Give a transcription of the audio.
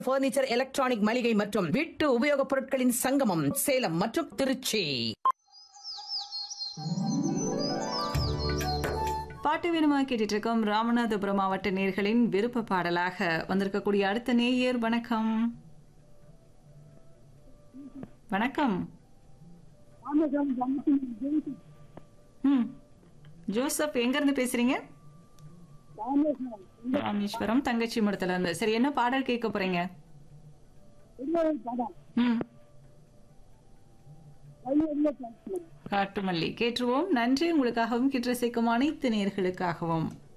furniture electronic மளிகை மற்றும் வீட்டு உபயோகப் பொருட்களின் சங்கமம் சேலம் மற்றும் திருச்சி பாட்டு வேணுமா கேட்டுட்டு இருக்கோம் ராமநாதபுரம் மாவட்ட நேர்களின் விருப்ப பாடலாக வந்திருக்கக்கூடிய அடுத்த நேயர் வணக்கம் வணக்கம் ம் ஜோசப் எங்க இருந்து பேசுறீங்க ராமேஸ்வரம் தங்கச்சி மடத்துல இருந்து சரி என்ன பாடல் கேட்க போறீங்க ம் காட்டுமல்லி கேட்டுருவோம் நன்றி உங்களுக்காகவும் கிட்ட சேர்க்கும் அனைத்து நேர்களுக்காகவும்